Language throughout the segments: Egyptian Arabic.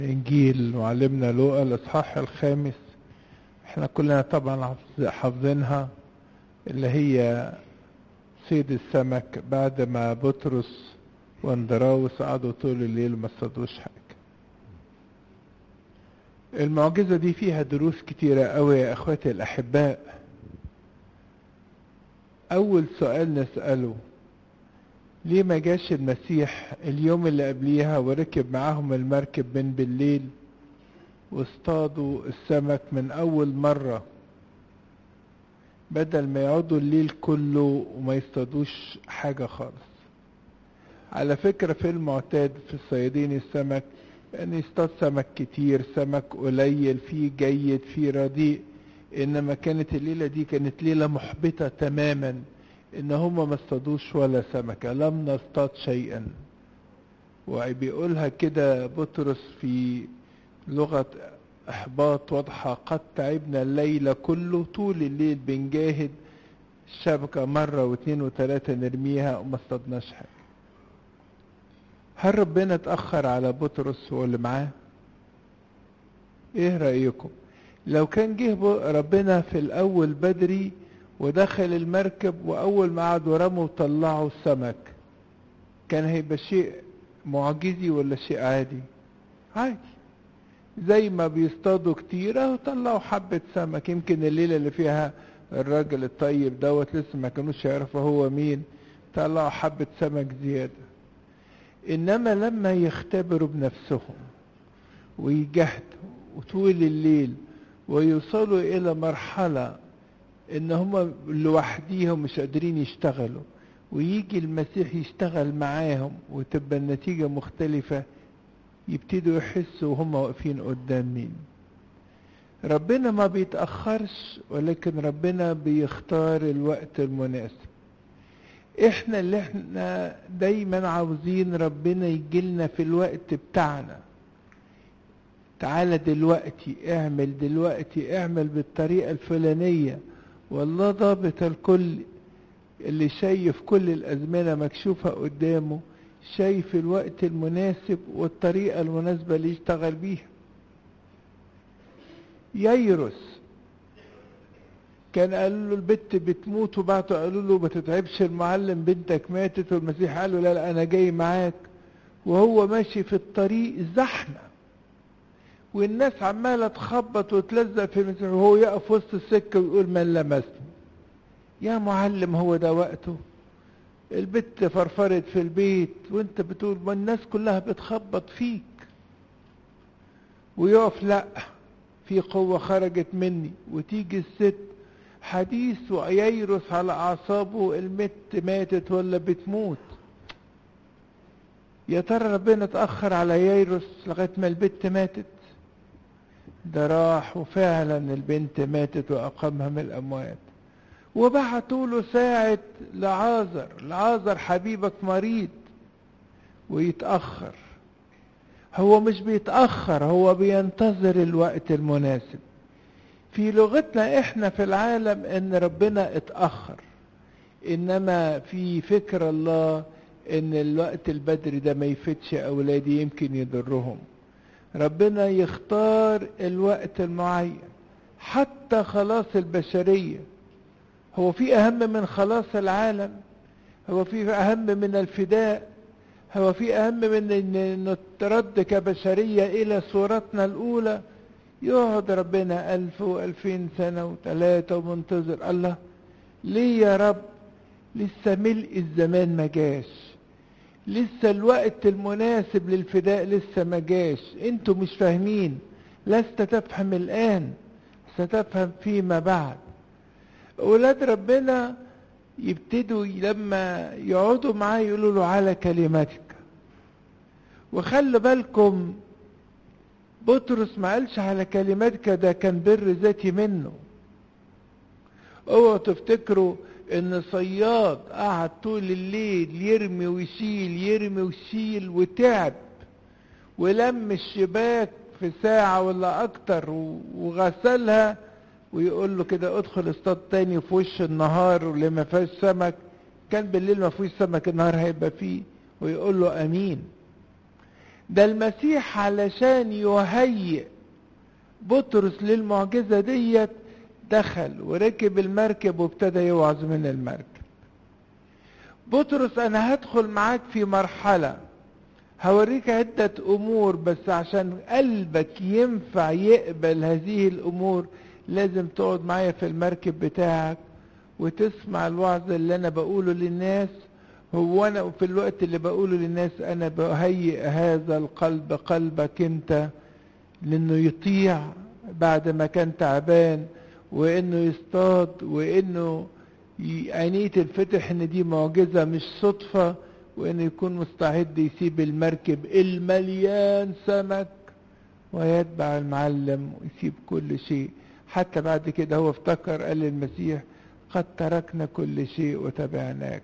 إنجيل معلمنا لوقا الإصحاح الخامس احنا كلنا طبعا حافظ- حافظينها اللي هي صيد السمك بعد ما بطرس واندراوس قعدوا طول الليل ما اصطادوش حاجة المعجزة دي فيها دروس كتيرة قوي يا اخواتي الاحباء اول سؤال نسأله ليه ما جاش المسيح اليوم اللي قبليها وركب معاهم المركب من بالليل واصطادوا السمك من اول مرة بدل ما يقعدوا الليل كله وما يصطادوش حاجة خالص على فكرة في المعتاد في الصيادين السمك ان يصطاد سمك كتير سمك قليل فيه جيد فيه رديء انما كانت الليلة دي كانت ليلة محبطة تماما ان هم ما اصطادوش ولا سمكة لم نصطاد شيئا وبيقولها كده بطرس في لغة احباط واضحة قد تعبنا الليل كله طول الليل بنجاهد الشبكة مرة واثنين وثلاثة نرميها وما اصطادناش حاجة هل ربنا اتأخر على بطرس واللي معاه ايه رأيكم لو كان جه ب- ربنا في الاول بدري ودخل المركب واول ما قعدوا رموا وطلعوا السمك كان هيبقى شيء معجزي ولا شيء عادي عادي زي ما بيصطادوا كتير اهو طلعوا حبة سمك يمكن الليلة اللي فيها الراجل الطيب دوت لسه ما كانوش يعرفوا هو مين طلعوا حبة سمك زيادة انما لما يختبروا بنفسهم ويجهدوا وطول الليل ويوصلوا الى مرحلة ان هم لوحديهم مش قادرين يشتغلوا ويجي المسيح يشتغل معاهم وتبقى النتيجة مختلفة يبتدوا يحسوا وهم واقفين قدام مين ربنا ما بيتأخرش ولكن ربنا بيختار الوقت المناسب احنا اللي احنا دايما عاوزين ربنا يجيلنا في الوقت بتاعنا تعالى دلوقتي اعمل دلوقتي اعمل بالطريقة الفلانية والله ضابط الكل اللي شايف كل الأزمنة مكشوفة قدامه شايف الوقت المناسب والطريقة المناسبة اللي يشتغل بيها ييرس كان قالوا له البت بتموت وبعتوا قالوا له ما تتعبش المعلم بنتك ماتت والمسيح قال له لا لا انا جاي معاك وهو ماشي في الطريق زحمه والناس عماله تخبط وتلزق في المسيح وهو يقف وسط السكه ويقول من لمسني يا معلم هو ده وقته البت فرفرت في البيت وانت بتقول ما الناس كلها بتخبط فيك ويقف لا في قوة خرجت مني وتيجي الست حديث وييرس على أعصابه المت ماتت ولا بتموت يا ترى ربنا اتأخر على ييرس لغاية ما البت ماتت ده راح وفعلا البنت ماتت وأقامها من الأموات وبعتوا له ساعة لعازر لعازر حبيبك مريض ويتأخر هو مش بيتأخر هو بينتظر الوقت المناسب في لغتنا احنا في العالم ان ربنا اتأخر انما في فكر الله ان الوقت البدري ده ما يفتش اولادي يمكن يضرهم ربنا يختار الوقت المعين حتى خلاص البشرية هو في اهم من خلاص العالم هو في اهم من الفداء هو في اهم من ان نترد كبشرية الى صورتنا الاولى يقعد ربنا الف والفين سنة وثلاثة ومنتظر الله ليه يا رب لسه ملء الزمان ما جاش لسه الوقت المناسب للفداء لسه ما جاش انتوا مش فاهمين لست تفهم الان ستفهم فيما بعد اولاد ربنا يبتدوا لما يقعدوا معاه يقولوا له على كلمتك وخلوا بالكم بطرس ما قالش على كلماتك ده كان بر ذاتي منه اوعوا تفتكروا ان صياد قعد طول الليل يرمي ويشيل يرمي ويشيل وتعب ولم الشباك في ساعة ولا اكتر وغسلها ويقول له كده ادخل اصطاد تاني في وش النهار واللي ما فيهاش سمك كان بالليل ما فيهوش سمك النهار هيبقى فيه ويقول له امين ده المسيح علشان يهيئ بطرس للمعجزة ديت دخل وركب المركب وابتدى يوعظ من المركب بطرس انا هدخل معاك في مرحلة هوريك عدة امور بس عشان قلبك ينفع يقبل هذه الامور لازم تقعد معايا في المركب بتاعك وتسمع الوعظ اللي انا بقوله للناس هو انا في الوقت اللي بقوله للناس انا بهيئ هذا القلب قلبك انت لانه يطيع بعد ما كان تعبان وانه يصطاد وانه عينيه تنفتح ان دي معجزة مش صدفة وانه يكون مستعد يسيب المركب المليان سمك ويتبع المعلم ويسيب كل شيء حتى بعد كده هو افتكر قال للمسيح قد تركنا كل شيء وتبعناك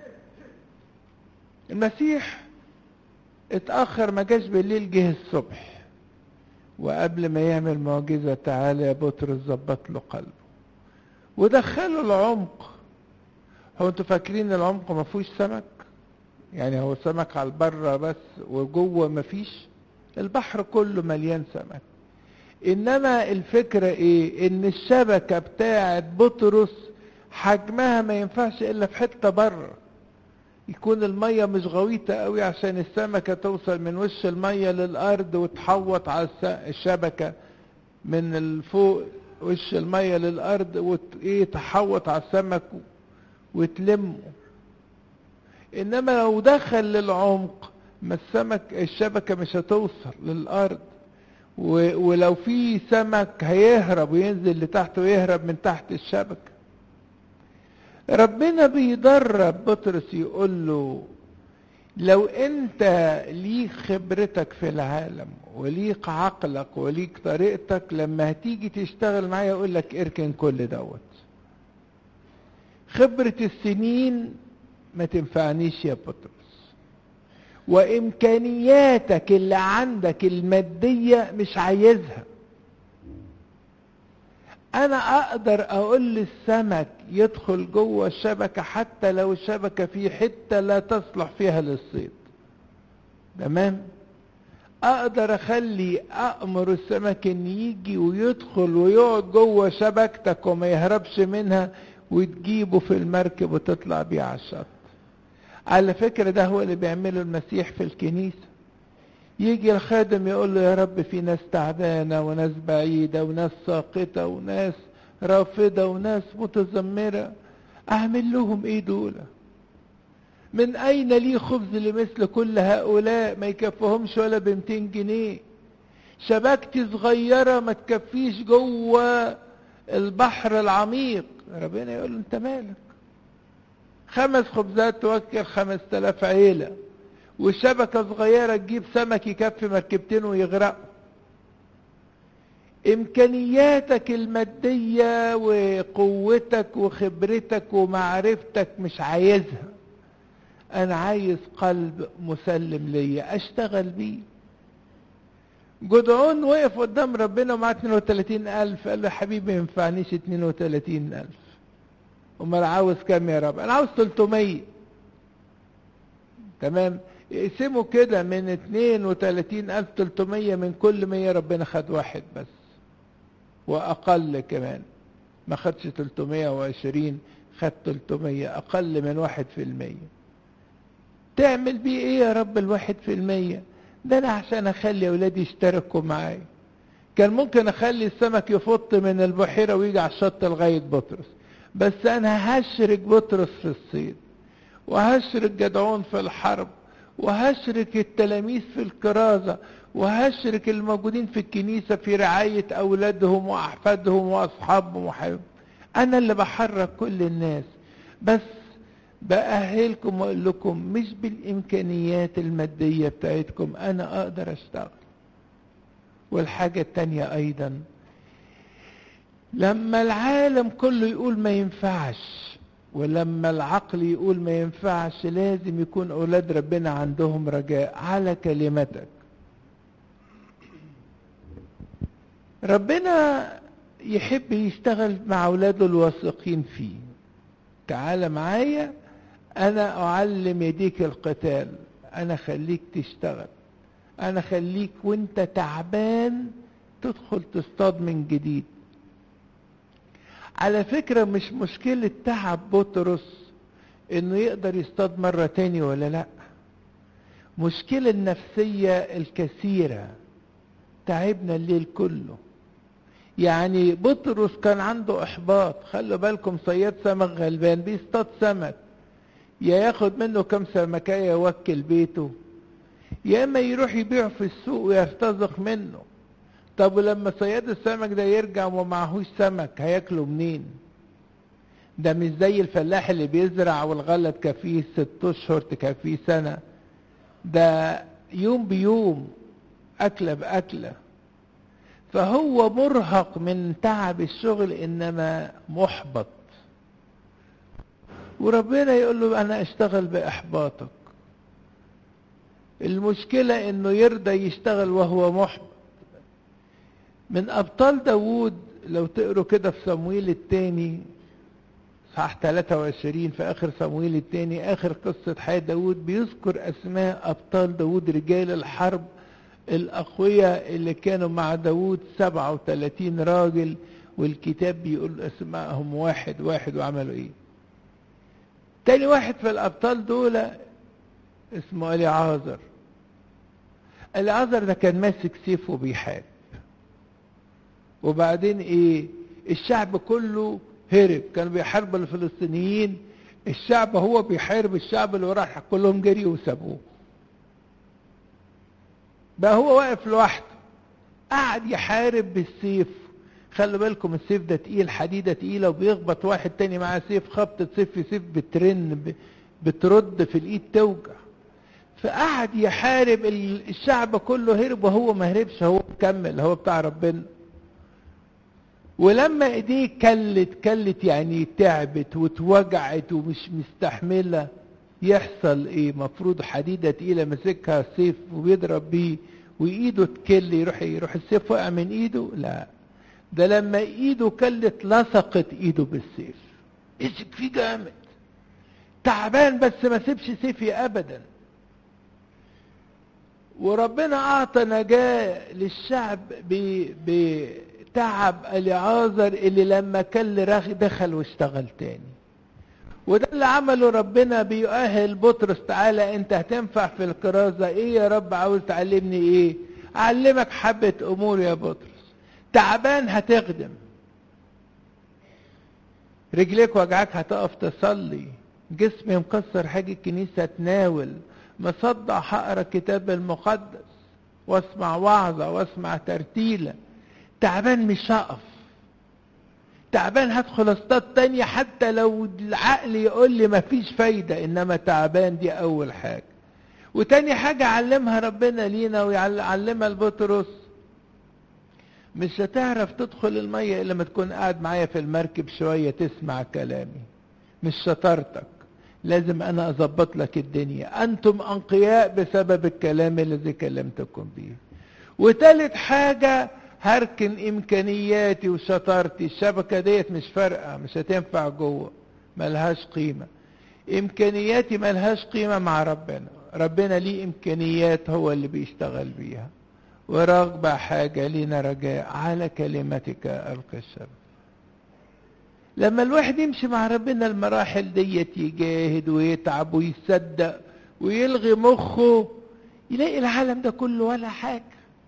المسيح اتأخر ما جاش بالليل جه الصبح وقبل ما يعمل معجزة تعالى يا بطرس ظبط له قلبه ودخله العمق هو انتوا فاكرين العمق ما فيهوش سمك يعني هو سمك على البر بس وجوه ما فيش البحر كله مليان سمك انما الفكرة ايه ان الشبكة بتاعت بطرس حجمها ما ينفعش الا في حتة بره يكون المية مش غويطة قوي عشان السمكة توصل من وش المية للأرض وتحوط على الشبكة من الفوق وش المية للأرض وإيه تحوط على السمك وتلمه إنما لو دخل للعمق ما السمك الشبكة مش هتوصل للأرض ولو في سمك هيهرب وينزل لتحت ويهرب من تحت الشبكة ربنا بيدرب بطرس يقول له لو انت ليك خبرتك في العالم وليك عقلك وليك طريقتك لما هتيجي تشتغل معايا يقول لك اركن كل دوت خبرة السنين ما تنفعنيش يا بطرس وامكانياتك اللي عندك المادية مش عايزها انا اقدر اقول للسمك يدخل جوه الشبكة حتى لو الشبكة في حتة لا تصلح فيها للصيد تمام اقدر اخلي امر السمك ان يجي ويدخل ويقعد جوه شبكتك وما يهربش منها وتجيبه في المركب وتطلع بيه على الشط على فكرة ده هو اللي بيعمله المسيح في الكنيسة يجي الخادم يقول له يا رب في ناس تعبانة وناس بعيدة وناس ساقطة وناس رافضة وناس متذمرة أعمل لهم إيه دول من أين لي خبز لمثل كل هؤلاء ما يكفهمش ولا بمتين جنيه شبكتي صغيرة ما تكفيش جوه البحر العميق ربنا يقول له انت مالك خمس خبزات توكل خمس تلاف عيلة والشبكة صغيرة تجيب سمك يكفي مركبتين ويغرقوا امكانياتك المادية وقوتك وخبرتك ومعرفتك مش عايزها انا عايز قلب مسلم ليا اشتغل بيه جدعون وقف قدام ربنا ومعاه 32 ألف قال له يا حبيبي ما ينفعنيش 32 ألف امال عاوز كام يا رب انا عاوز 300 تمام اقسموا كده من 32300 من كل 100 ربنا خد واحد بس واقل كمان ما خدش 320 خد 300 اقل من واحد في المية تعمل بيه ايه يا رب الواحد في المية ده انا عشان اخلي اولادي يشتركوا معايا كان ممكن اخلي السمك يفط من البحيرة ويجي على الشط لغاية بطرس بس انا هشرك بطرس في الصيد وهشرك جدعون في الحرب وهشرك التلاميذ في الكرازة وهشرك الموجودين في الكنيسة في رعاية أولادهم وأحفادهم وأصحابهم وحبيبهم أنا اللي بحرك كل الناس بس بأهلكم وأقول لكم مش بالإمكانيات المادية بتاعتكم أنا أقدر أشتغل والحاجة التانية أيضا لما العالم كله يقول ما ينفعش ولما العقل يقول ما ينفعش لازم يكون أولاد ربنا عندهم رجاء على كلمتك ربنا يحب يشتغل مع أولاده الواثقين فيه تعال معايا أنا أعلم يديك القتال أنا خليك تشتغل انا خليك وانت تعبان تدخل تصطاد من جديد على فكرة مش مشكلة تعب بطرس انه يقدر يصطاد مرة تاني ولا لا مشكلة النفسية الكثيرة تعبنا الليل كله يعني بطرس كان عنده احباط خلوا بالكم صياد سمك غلبان بيصطاد سمك يا ياخد منه كم سمكية يوكل بيته يا اما يروح يبيعه في السوق ويرتزق منه طب ولما صياد السمك ده يرجع ومعهوش سمك هياكله منين ده مش زي الفلاح اللي بيزرع والغلة تكفيه ست اشهر تكفيه سنة ده يوم بيوم اكلة باكلة فهو مرهق من تعب الشغل انما محبط وربنا يقول له انا اشتغل باحباطك المشكلة انه يرضى يشتغل وهو محبط من ابطال داوود لو تقروا كده في صمويل التاني صح 23 في اخر صمويل التاني اخر قصة حياة داوود بيذكر اسماء ابطال داوود رجال الحرب الاقوياء اللي كانوا مع داوود 37 راجل والكتاب بيقول اسمائهم واحد واحد وعملوا ايه تاني واحد في الابطال دول اسمه اليعازر اليعازر ده كان ماسك سيف وبيحارب وبعدين ايه الشعب كله هرب كانوا بيحاربوا الفلسطينيين الشعب هو بيحارب الشعب اللي راح كلهم جري وسابوه بقى هو واقف لوحده قعد يحارب بالسيف خلي بالكم السيف ده تقيل حديدة تقيلة وبيخبط واحد تاني معاه سيف خبطة سيف في سيف بترن بترد في الايد توجع فقعد يحارب الشعب كله هرب وهو ما هربش هو مكمل هو بتاع ربنا ولما ايديه كلت كلت يعني تعبت واتوجعت ومش مستحمله يحصل ايه مفروض حديده تقيله ماسكها سيف وبيضرب بيه وايده تكل يروح يروح السيف وقع من ايده لا ده لما ايده كلت لصقت ايده بالسيف مسك فيه جامد تعبان بس ما سيبش سيفي ابدا وربنا اعطى نجاه للشعب بتعب اليعازر اللي لما كل رغي دخل واشتغل تاني وده اللي عمله ربنا بيؤهل بطرس تعالى انت هتنفع في الكرازة ايه يا رب عاوز تعلمني ايه اعلمك حبة امور يا بطرس تعبان هتخدم رجليك وجعك هتقف تصلي جسمي مكسر حاجة الكنيسة تناول مصدع هقرا الكتاب المقدس واسمع وعظة واسمع ترتيلة تعبان مش هقف تعبان هدخل اصطاد تاني حتى لو العقل يقول لي مفيش فايدة انما تعبان دي اول حاجة وتاني حاجة علمها ربنا لينا ويعلمها لبطرس مش هتعرف تدخل المية الا لما تكون قاعد معايا في المركب شوية تسمع كلامي مش شطارتك لازم انا اظبط لك الدنيا انتم انقياء بسبب الكلام الذي كلمتكم به وتالت حاجة هركن امكانياتي وشطارتي الشبكة ديت مش فارقة مش هتنفع جوه ملهاش قيمة امكانياتي ملهاش قيمة مع ربنا ربنا ليه امكانيات هو اللي بيشتغل بيها ورغبة حاجة لينا رجاء على كلمتك ألقي الشبكة لما الواحد يمشي مع ربنا المراحل ديت يجاهد ويتعب ويصدق ويلغي مخه يلاقي العالم ده كله ولا حاجة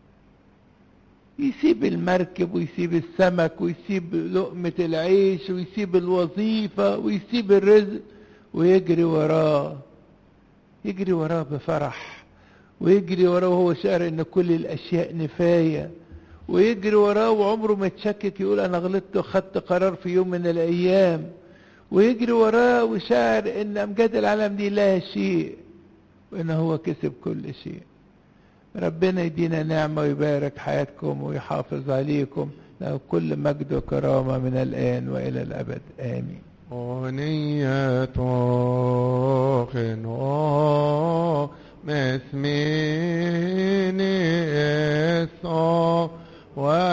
يسيب المركب ويسيب السمك ويسيب لقمة العيش ويسيب الوظيفة ويسيب الرزق ويجري وراه يجري وراه بفرح ويجري وراه وهو شعر ان كل الاشياء نفايه ويجري وراه وعمره ما يتشكك يقول انا غلطت وخدت قرار في يوم من الايام ويجري وراه وشاعر ان امجاد العالم دي لا شيء وان هو كسب كل شيء ربنا يدينا نعمة ويبارك حياتكم ويحافظ عليكم له كل مجد وكرامة من الآن وإلى الأبد آمين أغنية خنو مسمين إصا